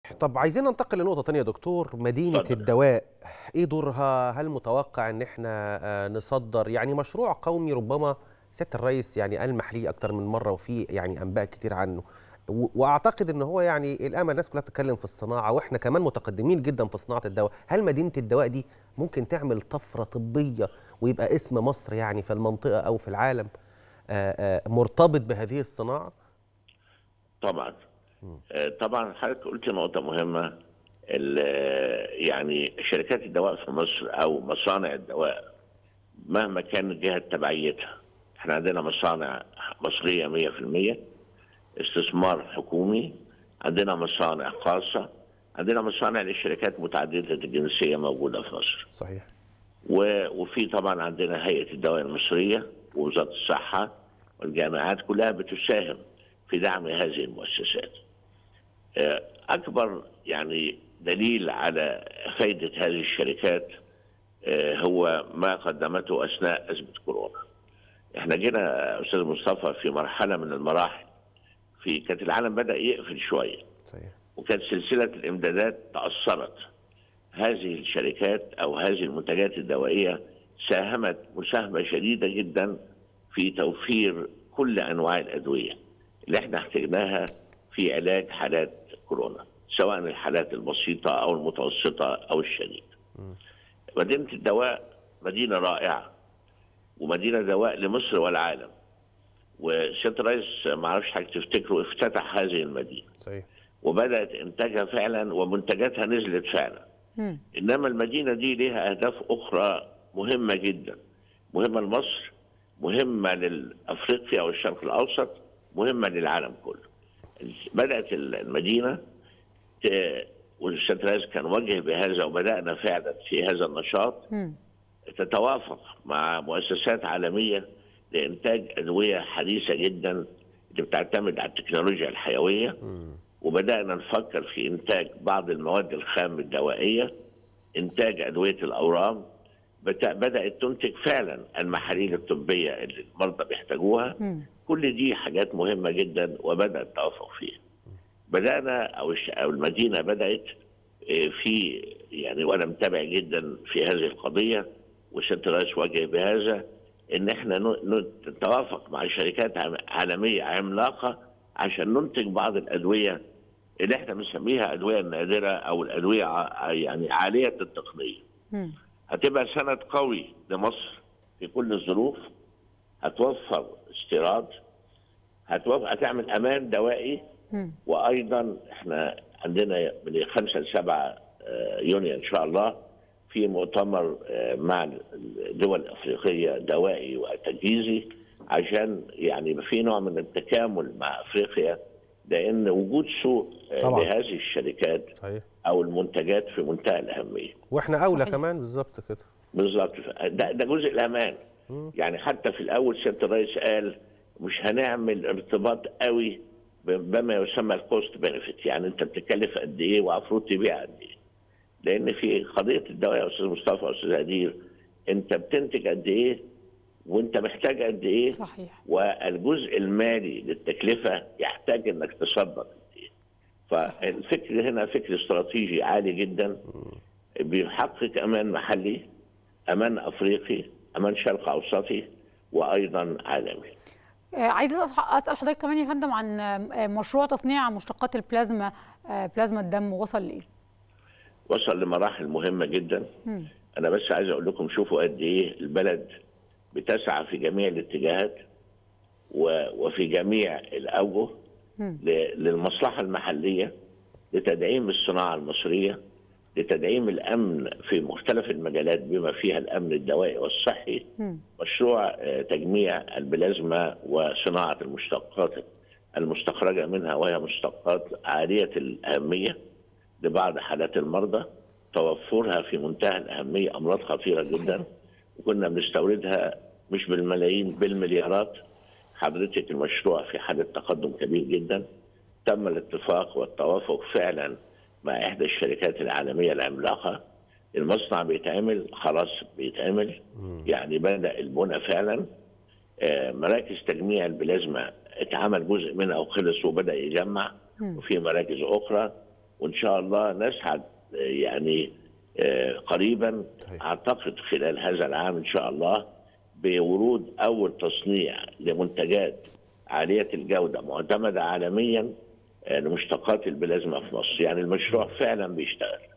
طب عايزين ننتقل لنقطة تانية يا دكتور مدينة اتفضل. الدواء ايه دورها هل متوقع ان احنا آه، نصدر يعني مشروع قومي ربما سيادة الرئيس يعني ألمح ليه أكتر من مرة وفي يعني أنباء كتير عنه و- واعتقد ان هو يعني الامل الناس كلها بتتكلم في الصناعه واحنا كمان متقدمين جدا في صناعه الدواء هل مدينه الدواء دي ممكن تعمل طفره طبيه ويبقى اسم مصر يعني في المنطقه او في العالم آه، آه، مرتبط بهذه الصناعه طبعا آه، طبعا حضرتك قلت نقطة مهمة ال- يعني شركات الدواء في مصر أو مصانع الدواء مهما كانت جهة تبعيتها احنا عندنا مصانع مصرية 100% استثمار حكومي عندنا مصانع خاصة عندنا مصانع للشركات متعددة الجنسية موجودة في مصر صحيح و- وفي طبعا عندنا هيئه الدواء المصريه ووزاره الصحه والجامعات كلها بتساهم في دعم هذه المؤسسات. آه، اكبر يعني دليل على فائده هذه الشركات آه، هو ما قدمته اثناء ازمه كورونا. احنا جينا يا استاذ مصطفى في مرحله من المراحل في كانت العالم بدا يقفل شويه صحيح وكانت سلسله الامدادات تاثرت. هذه الشركات او هذه المنتجات الدوائيه ساهمت مساهمه شديده جدا في توفير كل انواع الادويه اللي احنا احتاجناها في علاج حالات كورونا سواء الحالات البسيطه او المتوسطه او الشديده. مدينه الدواء مدينه رائعه ومدينه دواء لمصر والعالم. وسياده الرئيس ما اعرفش حضرتك تفتكروا افتتح هذه المدينه صحيح وبدات انتاجها فعلا ومنتجاتها نزلت فعلا. مم. انما المدينه دي ليها اهداف اخرى مهمه جدا مهمه لمصر مهمه لافريقيا والشرق الاوسط مهمه للعالم كله بدات المدينه ت- والاستاذ رئيس كان وجه بهذا وبدانا فعلا في هذا النشاط مم. تتوافق مع مؤسسات عالميه لانتاج ادويه حديثه جدا اللي بتعتمد على التكنولوجيا الحيويه وبدانا نفكر في انتاج بعض المواد الخام الدوائيه انتاج ادويه الاورام بت- بدات تنتج فعلا المحاليل الطبيه اللي المرضى بيحتاجوها مم. كل دي حاجات مهمه جدا وبدا التوافق فيها بدانا او الش- او المدينه بدات آه، في يعني وانا متابع جدا في هذه القضيه وسياده الرئيس وجه بهذا ان احنا ن- ن- نتوافق مع شركات عم- عالميه عملاقه عشان ننتج بعض الادويه اللي احنا بنسميها ادويه نادره او الادويه ع- يعني عاليه التقنيه. مم. هتبقى سند قوي لمصر في كل الظروف هتوفر استيراد هتوفر هتعمل امان دوائي مم. وايضا احنا عندنا من 5 ل 7 يونيو ان شاء الله في مؤتمر آه، مع الدول الافريقيه دوائي وتجهيزي عشان يعني يبقى في نوع من التكامل مع افريقيا لان وجود سوق آه، طبعاً. لهذه الشركات صحيح او المنتجات في منتهى الاهميه واحنا اولى صحيح. كمان بالظبط كده بالظبط ده ده جزء الامان مم. يعني حتى في الاول سياده الرئيس قال مش هنعمل ارتباط قوي ب- بما يسمى الكوست بنفيت يعني انت بتكلف قد ايه ومفروض تبيع قد ايه لان في قضيه الدواء يا استاذ مصطفى واستاذ هدير انت بتنتج قد ايه وانت محتاج قد ايه صحيح والجزء المالي للتكلفه يحتاج انك تصدق قد ايه فالفكر هنا فكر استراتيجي عالي جدا بيحقق امان محلي امان افريقي امان شرق اوسطي وايضا عالمي آه، عايزه أسأل- اسال حضرتك كمان يا فندم عن آه، مشروع تصنيع مشتقات البلازما آه، بلازما الدم وصل لايه؟ وصل لمراحل مهمه جدا مم. انا بس عايز اقول لكم شوفوا قد ايه البلد بتسعى في جميع الاتجاهات و- وفي جميع الاوجه مم. ل- للمصلحه المحليه لتدعيم الصناعه المصريه لتدعيم الامن في مختلف المجالات بما فيها الامن الدوائي والصحي مم. مشروع آه، تجميع البلازما وصناعه المشتقات المستخرجه منها وهي مشتقات عاليه الاهميه لبعض حالات المرضى توفرها في منتهى الاهميه امراض خطيره صحيح. جدا وكنا بنستوردها مش بالملايين بالمليارات حضرتك المشروع في حاله تقدم كبير جدا تم الاتفاق والتوافق فعلا مع احدى الشركات العالميه العملاقه المصنع بيتعمل خلاص بيتعمل يعني بدا البنى فعلا آه، مراكز تجميع البلازما اتعمل جزء منها وخلص وبدا يجمع مم. وفي مراكز اخرى وان شاء الله نسعد آه، يعني آه، قريبا صحيح. اعتقد خلال هذا العام ان شاء الله بورود اول تصنيع لمنتجات عاليه الجوده معتمده عالميا آه، لمشتقات البلازما في مصر يعني المشروع فعلا بيشتغل